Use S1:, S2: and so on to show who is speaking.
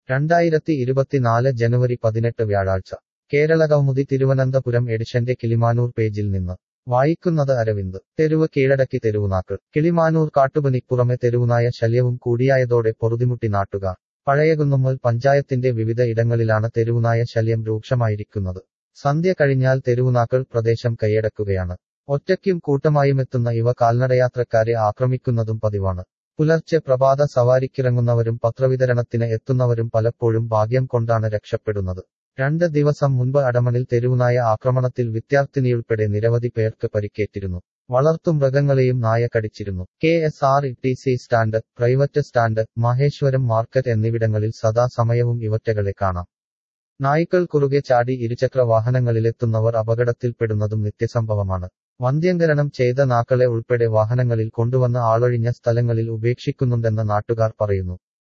S1: രണ്ടായിരത്തി ഇരുപത്തിനാല് ജനുവരി പതിനെട്ട് വ്യാഴാഴ്ച കേരള കൗമുദി തിരുവനന്തപുരം എഡിഷന്റെ കിളിമാനൂർ പേജിൽ നിന്ന് വായിക്കുന്നത് അരവിന്ദ് തെരുവ് കീഴടക്കി തെരുവുനാക്കൾ കിളിമാനൂർ കാട്ടുപനിപ്പുറമെ തെരുവുനായ ശല്യവും കൂടിയായതോടെ പൊറുതിമുട്ടി നാട്ടുകാർ പഴയകുന്നുമ്മൽ പഞ്ചായത്തിന്റെ വിവിധ ഇടങ്ങളിലാണ് തെരുവുനായ ശല്യം രൂക്ഷമായിരിക്കുന്നത് സന്ധ്യ കഴിഞ്ഞാൽ തെരുവുനാക്കൾ പ്രദേശം കൈയടക്കുകയാണ് ഒറ്റയ്ക്കും കൂട്ടമായുമെത്തുന്ന ഇവ കാൽനടയാത്രക്കാരെ ആക്രമിക്കുന്നതും പതിവാണ് പുലർച്ചെ പ്രഭാത സവാരിക്കിറങ്ങുന്നവരും പത്രവിതരണത്തിന് എത്തുന്നവരും പലപ്പോഴും ഭാഗ്യം കൊണ്ടാണ് രക്ഷപ്പെടുന്നത് രണ്ട് ദിവസം മുൻപ് അടമണിൽ തെരുവുനായ ആക്രമണത്തിൽ വിദ്യാർത്ഥിനിയുൾപ്പെടെ നിരവധി പേർക്ക് പരിക്കേറ്റിരുന്നു വളർത്തുമൃഗങ്ങളെയും നായ കടിച്ചിരുന്നു K S R T C stand private stand Maheshwaram market എന്നിവിടങ്ങളിൽ സദാസമയവും ഇവറ്റകളെ കാണാം നായ്ക്കൾ കുറുകെ ചാടി ഇരുചക്ര വാഹനങ്ങളിലെത്തുന്നവർ അപകടത്തിൽപ്പെടുന്നതും നിത്യസംഭവമാണ് വന്ധ്യംകരണം ചെയ്ത നാക്കളെ ഉൾപ്പെടെ വാഹനങ്ങളിൽ കൊണ്ടുവന്ന് ആളൊഴിഞ്ഞ സ്ഥലങ്ങളിൽ ഉപേക്ഷിക്കുന്നുണ്ടെന്ന് നാട്ടുകാർ പറയുന്നു